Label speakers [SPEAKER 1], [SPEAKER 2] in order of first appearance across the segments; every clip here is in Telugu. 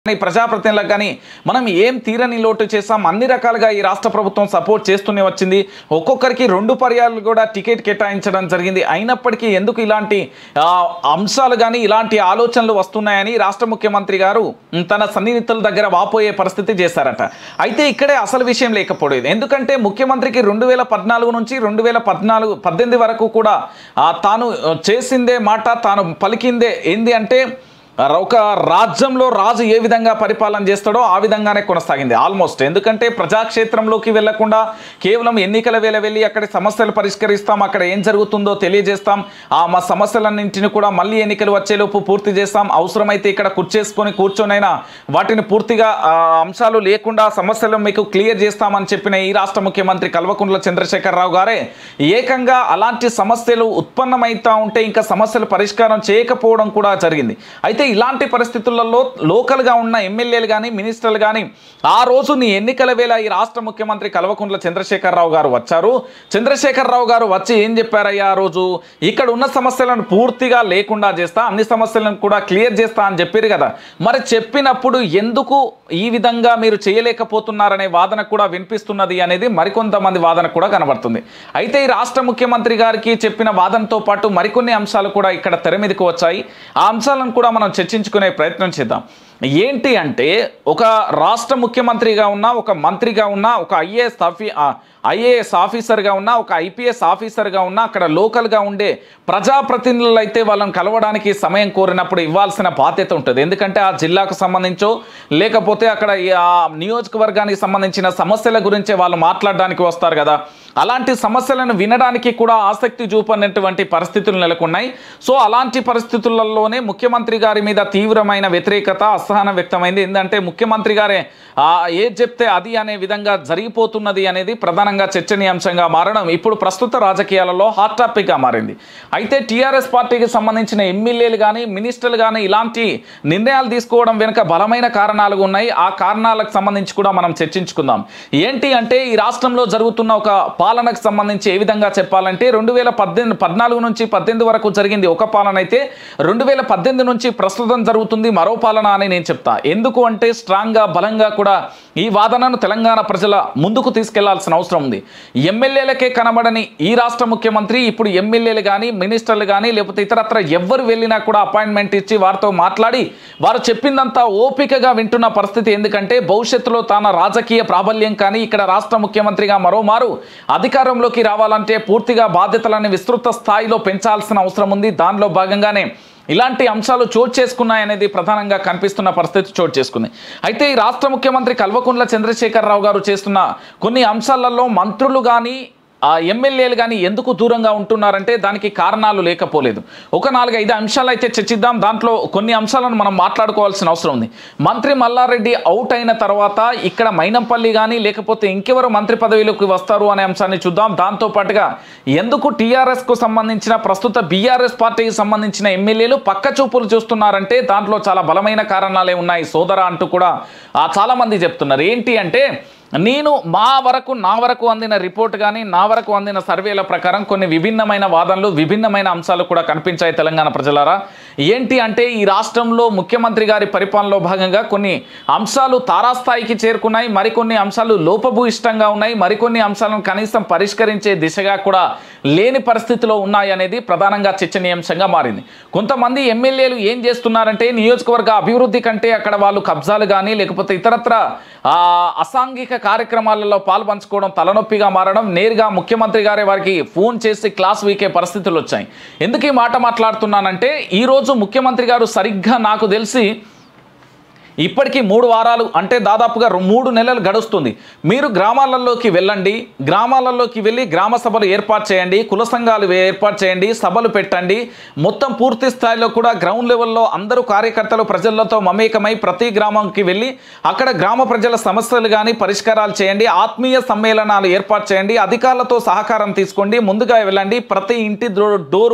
[SPEAKER 1] కానీ ప్రజాప్రతినిధులకు కానీ మనం ఏం తీరని లోటు చేసాం అన్ని రకాలుగా ఈ రాష్ట్ర ప్రభుత్వం సపోర్ట్ చేస్తూనే వచ్చింది ఒక్కొక్కరికి రెండు పర్యాలు కూడా టికెట్ కేటాయించడం జరిగింది అయినప్పటికీ ఎందుకు ఇలాంటి ఆ, అంశాలు కానీ ఇలాంటి ఆలోచనలు వస్తున్నాయని రాష్ట్ర ముఖ్యమంత్రి గారు ఉమ్, తన సన్నిహితుల దగ్గర వాపోయే పరిస్థితి చేశారట అయితే ఇక్కడే అసలు విషయం లేకపోలేదు ఎందుకంటే ముఖ్యమంత్రికి రెండు వేల పద్నాలుగు నుంచి రెండు వేల పద్నాలుగు పద్దెనిమిది వరకు కూడా ఆ, తాను ఆ, చేసిందే మాట తాను పలికిందే ఏంది అంటే ఒక రాజ్యంలో రాజు ఏ విధంగా పరిపాలన చేస్తాడో ఆ విధంగానే కొనసాగింది ఆల్మోస్ట్ ఎందుకంటే ప్రజాక్షేత్రంలోకి వెళ్లకుండా కేవలం ఎన్నికల వేళ వెళ్ళి అక్కడ సమస్యలు పరిష్కరిస్తాం అక్కడ ఏం జరుగుతుందో తెలియజేస్తాం ఆ మా సమస్యలన్నింటిని కూడా మళ్ళీ ఎన్నికలు వచ్చేలోపు పూర్తి చేస్తాం అవసరమైతే ఇక్కడ కూర్చేసుకొని కూర్చొనైనా వాటిని పూర్తిగా ఆ, అంశాలు లేకుండా సమస్యలు మీకు క్లియర్ చేస్తామని చెప్పిన ఈ రాష్ట్ర ముఖ్యమంత్రి కల్వకుంట్ల చంద్రశేఖరరావు గారే ఏకంగా అలాంటి సమస్యలు ఉత్పన్నమైతా ఉంటే ఇంకా సమస్యలు పరిష్కారం చేయకపోవడం కూడా జరిగింది అయితే ఇలాంటి పరిస్థితులలో లోకల్గా ఉన్న ఎమ్మెల్యేలు కానీ మినిస్టర్లు కానీ ఆ రోజు నీ ఎన్నికల వేళ ఈ రాష్ట్ర ముఖ్యమంత్రి కల్వకుంట్ల చంద్రశేఖరరావు గారు వచ్చారు చంద్రశేఖరరావు గారు వచ్చి ఏం చెప్పారయ్యా ఆ రోజు ఇక్కడ ఉన్న సమస్యలను పూర్తిగా లేకుండా చేస్తా అన్ని సమస్యలను కూడా క్లియర్ చేస్తా అని చెప్పారు కదా మరి చెప్పినప్పుడు ఎందుకు ఈ విధంగా మీరు చేయలేకపోతున్నారనే వాదన కూడా వినిపిస్తున్నది అనేది మరికొంతమంది వాదన కూడా కనబడుతుంది అయితే ఈ రాష్ట్ర ముఖ్యమంత్రి గారికి చెప్పిన వాదనతో పాటు మరికొన్ని అంశాలు కూడా ఇక్కడ తెర మీదకి వచ్చాయి ఆ అంశాలను కూడా మనం చర్చించుకునే ప్రయత్నం చేద్దాం ఏంటి అంటే ఒక రాష్ట్ర ముఖ్యమంత్రిగా ఉన్న ఒక మంత్రిగా ఉన్న ఒక ఐఏఎస్ ఆఫీ ఐఏఎస్ ఆఫీసర్గా ఉన్న ఒక ఐపీఎస్ ఆఫీసర్గా ఉన్న అక్కడ లోకల్గా ఉండే ప్రజాప్రతినిధులు అయితే వాళ్ళని కలవడానికి సమయం కోరినప్పుడు ఇవ్వాల్సిన బాధ్యత ఉంటుంది ఎందుకంటే ఆ జిల్లాకు సంబంధించో లేకపోతే అక్కడ ఈ ఆ నియోజకవర్గానికి సంబంధించిన సమస్యల గురించే వాళ్ళు మాట్లాడడానికి వస్తారు కదా అలాంటి సమస్యలను వినడానికి కూడా ఆసక్తి చూపనటువంటి పరిస్థితులు నెలకొన్నాయి సో అలాంటి పరిస్థితులలోనే ముఖ్యమంత్రి గారి మీద తీవ్రమైన వ్యతిరేకత అసహనం వ్యక్తమైంది ఏంటంటే ముఖ్యమంత్రి గారే ఆ, ఏది చెప్తే అది అనే విధంగా జరిగిపోతున్నది అనేది ప్రధానంగా చర్చనీయాంశంగా మారడం ఇప్పుడు ప్రస్తుత రాజకీయాలలో హాట్ టాపిక్గా మారింది అయితే టీఆర్ఎస్ పార్టీకి సంబంధించిన ఎమ్మెల్యేలు కానీ మినిస్టర్లు కానీ ఇలాంటి నిర్ణయాలు తీసుకోవడం వెనుక బలమైన కారణాలు ఉన్నాయి ఆ కారణాలకు సంబంధించి కూడా మనం చర్చించుకుందాం ఏంటి అంటే ఈ రాష్ట్రంలో జరుగుతున్న ఒక పాలనకు సంబంధించి ఏ విధంగా చెప్పాలంటే రెండు వేల పద్దెనిమిది పద్నాలుగు నుంచి పద్దెనిమిది వరకు జరిగింది ఒక పాలన అయితే రెండు వేల పద్దెనిమిది నుంచి ప్రస్తుతం జరుగుతుంది మరో పాలన అని నేను చెప్తా ఎందుకు అంటే స్ట్రాంగ్గా బలంగా కూడా ఈ వాదనను తెలంగాణ ప్రజల ముందుకు తీసుకెళ్లాల్సిన అవసరం ఉంది ఎమ్మెల్యేలకే కనబడని ఈ రాష్ట్ర ముఖ్యమంత్రి ఇప్పుడు ఎమ్మెల్యేలు కానీ మినిస్టర్లు కానీ లేకపోతే ఇతరత్ర ఎవ్వరు వెళ్ళినా కూడా అపాయింట్మెంట్ ఇచ్చి వారితో మాట్లాడి వారు చెప్పిందంతా ఓపికగా వింటున్న పరిస్థితి ఎందుకంటే భవిష్యత్తులో తన రాజకీయ ప్రాబల్యం కానీ ఇక్కడ రాష్ట్ర ముఖ్యమంత్రిగా మరోమారు అధికారంలోకి రావాలంటే పూర్తిగా బాధ్యతలను విస్తృత స్థాయిలో పెంచాల్సిన అవసరం ఉంది దానిలో భాగంగానే ఇలాంటి అంశాలు చోటు చేసుకున్నాయనేది ప్రధానంగా కనిపిస్తున్న పరిస్థితి చోటు చేసుకుంది అయితే ఈ రాష్ట్ర ముఖ్యమంత్రి కల్వకుంట్ల చంద్రశేఖరరావు గారు చేస్తున్న కొన్ని అంశాలలో మంత్రులు కానీ ఆ ఎమ్మెల్యేలు కానీ ఎందుకు దూరంగా ఉంటున్నారంటే దానికి కారణాలు లేకపోలేదు ఒక నాలుగు ఐదు అంశాలు అయితే చర్చిద్దాం దాంట్లో కొన్ని అంశాలను మనం మాట్లాడుకోవాల్సిన అవసరం ఉంది మంత్రి మల్లారెడ్డి అవుట్ అయిన తర్వాత ఇక్కడ మైనంపల్లి కానీ లేకపోతే ఇంకెవరు మంత్రి పదవిలోకి వస్తారు అనే అంశాన్ని చూద్దాం దాంతో పాటుగా ఎందుకు టీఆర్ఎస్కు సంబంధించిన ప్రస్తుత బీఆర్ఎస్ పార్టీకి సంబంధించిన ఎమ్మెల్యేలు పక్క చూపులు చూస్తున్నారంటే దాంట్లో చాలా బలమైన కారణాలే ఉన్నాయి సోదర అంటూ కూడా ఆ, చాలా మంది చెప్తున్నారు ఏంటి అంటే నేను మా వరకు నా వరకు అందిన రిపోర్ట్ కానీ నా వరకు అందిన సర్వేల ప్రకారం కొన్ని విభిన్నమైన వాదనలు విభిన్నమైన అంశాలు కూడా కనిపించాయి తెలంగాణ ప్రజలారా ఏంటి అంటే ఈ రాష్ట్రంలో ముఖ్యమంత్రి గారి పరిపాలనలో భాగంగా కొన్ని అంశాలు తారాస్థాయికి చేరుకున్నాయి మరికొన్ని అంశాలు లోపభూయిష్టంగా ఉన్నాయి మరికొన్ని అంశాలను కనీసం పరిష్కరించే దిశగా కూడా లేని పరిస్థితిలో ఉన్నాయి అనేది ప్రధానంగా చర్చనీయాంశంగా మారింది కొంతమంది ఎమ్మెల్యేలు ఏం చేస్తున్నారంటే నియోజకవర్గ అభివృద్ధి కంటే అక్కడ వాళ్ళు కబ్జాలు కానీ లేకపోతే ఇతరత్ర ఆ, అసాంఘిక కార్యక్రమాలలో పాల్పంచుకోవడం తలనొప్పిగా మారడం నేరుగా ముఖ్యమంత్రి గారే వారికి ఫోన్ చేసి క్లాస్ వీకే పరిస్థితులు వచ్చాయి ఎందుకు ఈ మాట మాట్లాడుతున్నానంటే ఈరోజు ముఖ్యమంత్రి గారు సరిగ్గా నాకు తెలిసి ఇప్పటికీ మూడు వారాలు అంటే దాదాపుగా రెం- మూడు నెలలు గడుస్తుంది మీరు గ్రామాలలోకి వెళ్ళండి గ్రామాలలోకి వెళ్ళి గ్రామ సభలు ఏర్పాటు చేయండి కుల సంఘాలు వే- ఏర్పాటు చేయండి సభలు పెట్టండి మొత్తం పూర్తి స్థాయిలో కూడా గ్రౌండ్ లెవెల్లో అందరూ కార్యకర్తలు ప్రజలతో మమేకమై ప్రతి గ్రామంకి వెళ్ళి అక్కడ గ్రామ ప్రజల సమస్యలు కానీ పరిష్కారాలు చేయండి ఆత్మీయ సమ్మేళనాలు ఏర్పాటు చేయండి అధికారులతో సహకారం తీసుకోండి ముందుగా వెళ్ళండి ప్రతి ఇంటి దో- డోరు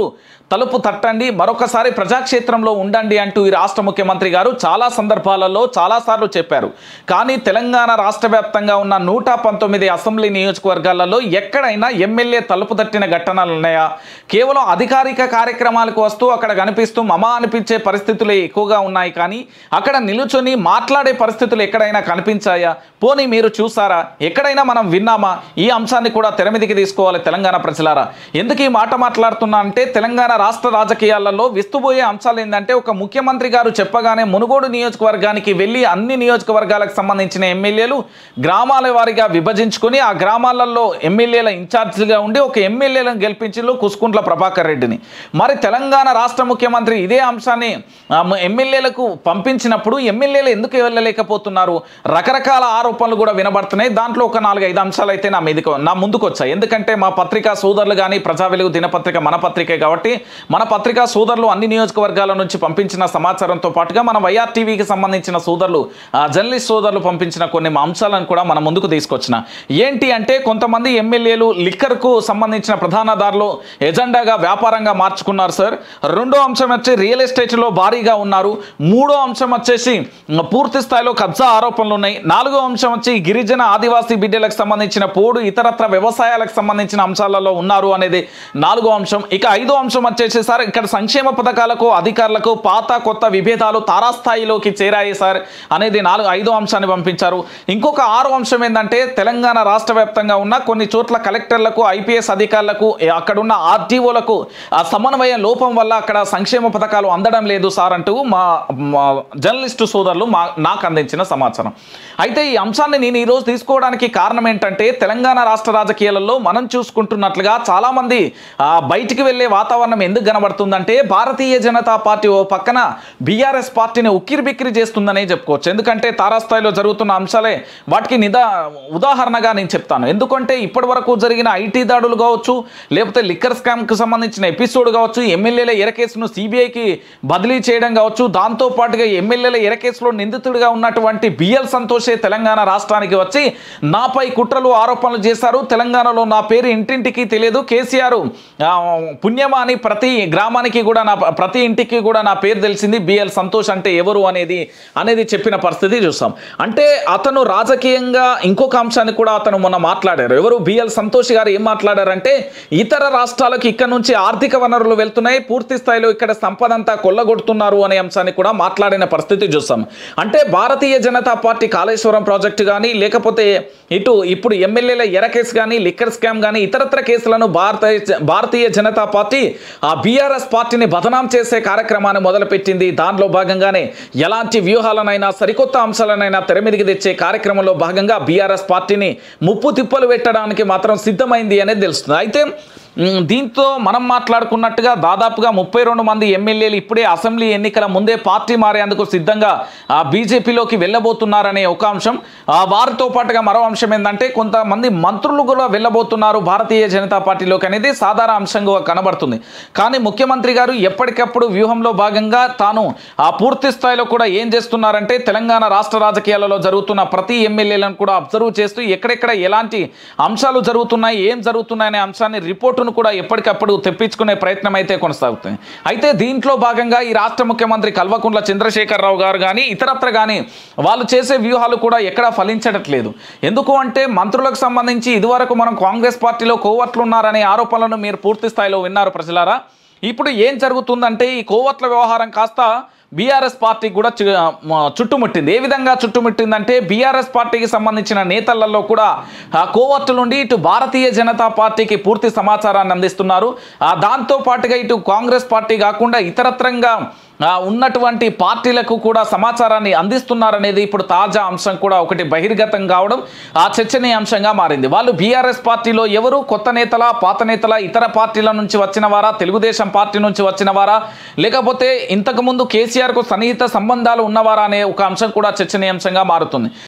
[SPEAKER 1] తలుపు తట్టండి మరొకసారి ప్రజాక్షేత్రంలో ఉండండి అంటూ ఈ రాష్ట్ర ముఖ్యమంత్రి గారు చాలా సందర్భాలలో చాలాసార్లు చెప్పారు కానీ తెలంగాణ రాష్ట్ర వ్యాప్తంగా ఉన్న నూట పంతొమ్మిది అసెంబ్లీ నియోజకవర్గాలలో ఎక్కడైనా ఎమ్మెల్యే తలుపు తట్టిన ఘటనలు ఉన్నాయా కేవలం అధికారిక కార్యక్రమాలకు వస్తూ అక్కడ కనిపిస్తూ మమ అనిపించే పరిస్థితులే ఎక్కువగా ఉన్నాయి కానీ అక్కడ నిలుచొని మాట్లాడే పరిస్థితులు ఎక్కడైనా కనిపించాయా పోనీ మీరు చూసారా ఎక్కడైనా మనం విన్నామా ఈ అంశాన్ని కూడా తెర మీదకి తీసుకోవాలి తెలంగాణ ప్రజలారా ఎందుకు ఈ మాట మాట్లాడుతున్నా అంటే తెలంగాణ రాష్ట్ర రాజకీయాలలో విస్తుపోయే అంశాలు ఏంటంటే ఒక ముఖ్యమంత్రి గారు చెప్పగానే మునుగోడు నియోజకవర్గానికి వెళ్ళి అన్ని నియోజకవర్గాలకు సంబంధించిన ఎమ్మెల్యేలు గ్రామాల వారిగా విభజించుకొని ఆ గ్రామాలలో ఎమ్మెల్యేల ఇన్ఛార్జిగా ఉండి ఒక ఎమ్మెల్యేలను గెలిపించిలో కుసుకుంట్ల ప్రభాకర్ రెడ్డిని మరి తెలంగాణ రాష్ట్ర ముఖ్యమంత్రి ఇదే అంశాన్ని ఆ, మ- ఎమ్మెల్యేలకు పంపించినప్పుడు ఎమ్మెల్యేలు ఎందుకు వెళ్ళలేకపోతున్నారు రకరకాల ఆరోపణలు కూడా వినబడుతున్నాయి దాంట్లో ఒక నాలుగు ఐదు అంశాలు అయితే నా మీదకి నా ముందుకు వచ్చాయి ఎందుకంటే మా పత్రికా సోదరులు కానీ ప్రజా వెలుగు దినపత్రిక మన పత్రికే కాబట్టి మన పత్రికా సోదరులు అన్ని నియోజకవర్గాల నుంచి పంపించిన సమాచారంతో పాటుగా మన వైఆర్ టీవీకి సంబంధించిన సోదరులు ఆ, జర్నలిస్ట్ సోదరులు పంపించిన కొన్ని అంశాలను కూడా మన ముందుకు తీసుకొచ్చిన ఏంటి అంటే కొంతమంది ఎమ్మెల్యేలు లిక్కర్కు సంబంధించిన ప్రధానదారులు ఎజెండాగా వ్యాపారంగా మార్చుకున్నారు సార్ రెండో అంశం వచ్చి రియల్ ఎస్టేట్లో భారీగా ఉన్నారు మూడో అంశం వచ్చేసి మ్, పూర్తి స్థాయిలో కబ్జా ఆరోపణలు ఉన్నాయి నాలుగో అంశం వచ్చి గిరిజన ఆదివాసీ బిడ్డలకు సంబంధించిన పోడు ఇతరత్ర వ్యవసాయాలకు సంబంధించిన అంశాలలో ఉన్నారు అనేది నాలుగో అంశం ఇక ఐదో అంశం వచ్చేసి సార్ ఇక్కడ సంక్షేమ పథకాలకు అధికారులకు పాత కొత్త విభేదాలు తారాస్థాయిలోకి చేరాయి సార్ అనేది నాలుగు ఐదో అంశాన్ని పంపించారు ఇంకొక ఆరో అంశం ఏంటంటే తెలంగాణ రాష్ట్ర వ్యాప్తంగా ఉన్న కొన్ని చోట్ల కలెక్టర్లకు ఐపీఎస్ అధికారులకు ఏ, అక్కడున్న ఆర్టీఓలకు ఆ సమన్వయ లోపం వల్ల అక్కడ సంక్షేమ పథకాలు అందడం లేదు సార్ అంటూ మా మా జర్నలిస్టు సోదరులు మా నాకు అందించిన సమాచారం అయితే ఈ అంశాన్ని నేను ఈరోజు తీసుకోవడానికి కారణం ఏంటంటే తెలంగాణ రాష్ట్ర రాజకీయాలలో మనం చూసుకుంటున్నట్లుగా చాలామంది ఆ, బయటికి వెళ్ళే వాతావరణం ఎందుకు కనబడుతుందంటే భారతీయ జనతా పార్టీ ఓ పక్కన బీఆర్ఎస్ పార్టీని ఉక్కిరి బిక్కిరి చేస్తుందనే చెప్పుకోవచ్చు ఎందుకంటే తారాస్థాయిలో జరుగుతున్న అంశాలే వాటికి నిదా ఉదాహరణగా నేను చెప్తాను ఎందుకంటే ఇప్పటి వరకు జరిగిన ఐటీ దాడులు కావచ్చు లేకపోతే లిక్కర్ స్కామ్కి సంబంధించిన ఎపిసోడ్ కావచ్చు ఎమ్మెల్యేల ఎరకేసును సిబిఐకి బదిలీ చేయడం కావచ్చు దాంతో పాటుగా ఎమ్మెల్యేల ఎరకేసులో నిందితుడిగా ఉన్నటువంటి బిఎల్ సంతోషే తెలంగాణ రాష్ట్రానికి వచ్చి నాపై కుట్రలు ఆరోపణలు చేశారు తెలంగాణలో నా పేరు ఇంటింటికి తెలియదు కేసీఆర్ ఆ, పుణ్యమా అని ప్రతి గ్రామానికి కూడా నా ప్రతి ఇంటికి కూడా నా పేరు తెలిసింది బిఎల్ సంతోష్ అంటే ఎవరు అనేది అనేది చెప్పిన పరిస్థితి చూస్తాం అంటే అతను రాజకీయంగా ఇంకొక అంశాన్ని కూడా అతను మొన్న మాట్లాడారు ఎవరు బిఎల్ సంతోష్ గారు ఏం మాట్లాడారంటే ఇతర రాష్ట్రాలకు ఇక్కడ నుంచి ఆర్థిక వనరులు వెళ్తున్నాయి పూర్తి స్థాయిలో ఇక్కడ సంపద అంతా కొల్లగొడుతున్నారు అనే అంశాన్ని కూడా మాట్లాడిన పరిస్థితి చూస్తాం అంటే భారతీయ జనతా పార్టీ కాళేశ్వరం ప్రాజెక్టు కానీ లేకపోతే ఇటు ఇప్పుడు ఎమ్మెల్యేల ఎర కేసు కానీ లిక్కర్ స్కామ్ కానీ ఇతరత్ర కేసులను భారతీయ భారతీయ జనతా పార్టీ ఆ బీఆర్ఎస్ పార్టీని బదనాం చేసే కార్యక్రమాన్ని మొదలుపెట్టింది దానిలో భాగంగానే ఎలాంటి వ్యూహాలనైనా సరికొత్త అంశాలనైనా తెర మీదకి తెచ్చే కార్యక్రమంలో భాగంగా బీఆర్ఎస్ పార్టీని ముప్పు తిప్పలు పెట్టడానికి మాత్రం సిద్ధమైంది అనేది తెలుస్తుంది అయితే మ్, దీంతో మనం మాట్లాడుకున్నట్టుగా దాదాపుగా ముప్పై రెండు మంది ఎమ్మెల్యేలు ఇప్పుడే అసెంబ్లీ ఎన్నికల ముందే పార్టీ మారేందుకు సిద్ధంగా ఆ బీజేపీలోకి వెళ్ళబోతున్నారనే ఒక అంశం ఆ వారితో పాటుగా మరో అంశం ఏంటంటే కొంతమంది మంత్రులు కూడా వెళ్ళబోతున్నారు భారతీయ జనతా పార్టీలోకి అనేది సాధారణ అంశంగా కనబడుతుంది కానీ ముఖ్యమంత్రి గారు ఎప్పటికప్పుడు వ్యూహంలో భాగంగా తాను ఆ పూర్తి స్థాయిలో కూడా ఏం చేస్తున్నారంటే తెలంగాణ రాష్ట్ర రాజకీయాలలో జరుగుతున్న ప్రతి ఎమ్మెల్యేలను కూడా అబ్జర్వ్ చేస్తూ ఎక్కడెక్కడ ఎలాంటి అంశాలు జరుగుతున్నాయి ఏం జరుగుతున్నాయనే అంశాన్ని రిపోర్టును కూడా ఎప్పటికప్పుడు తెప్పించుకునే ప్రయత్నం అయితే కొనసాగుతుంది అయితే దీంట్లో భాగంగా ఈ రాష్ట్ర ముఖ్యమంత్రి కల్వకుంట్ల చంద్రశేఖరరావు గారు కానీ ఇతరత్ర కానీ వాళ్ళు చేసే వ్యూహాలు కూడా ఎక్కడా ఫలించట్లేదు ఎందుకు అంటే మంత్రులకు సంబంధించి ఇదివరకు మనం కాంగ్రెస్ పార్టీలో కోవట్లు ఉన్నారనే ఆరోపణలను మీరు పూర్తి స్థాయిలో విన్నారు ప్రజలారా ఇప్పుడు ఏం జరుగుతుందంటే ఈ కోవట్ల వ్యవహారం కాస్త బీఆర్ఎస్ పార్టీకి కూడా చు- మ- చుట్టుముట్టింది ఏ విధంగా చుట్టుముట్టిందంటే బీఆర్ఎస్ పార్టీకి సంబంధించిన నేతలలో కూడా ఆ కోవర్టు నుండి ఇటు భారతీయ జనతా పార్టీకి పూర్తి సమాచారాన్ని అందిస్తున్నారు ఆ దాంతో పాటుగా ఇటు కాంగ్రెస్ పార్టీ కాకుండా ఇతరత్రంగా ఆ, ఉన్నటువంటి పార్టీలకు కూడా సమాచారాన్ని అందిస్తున్నారనేది ఇప్పుడు తాజా అంశం కూడా ఒకటి బహిర్గతం కావడం ఆ చర్చనీయాంశంగా మారింది వాళ్ళు బీఆర్ఎస్ పార్టీలో ఎవరు కొత్త నేతల పాత నేతల ఇతర పార్టీల నుంచి వచ్చిన వారా తెలుగుదేశం పార్టీ నుంచి వచ్చిన వారా లేకపోతే ఇంతకుముందు కేసీఆర్కు సన్నిహిత సంబంధాలు ఉన్నవారా అనే ఒక అంశం కూడా చర్చనీయాంశంగా మారుతుంది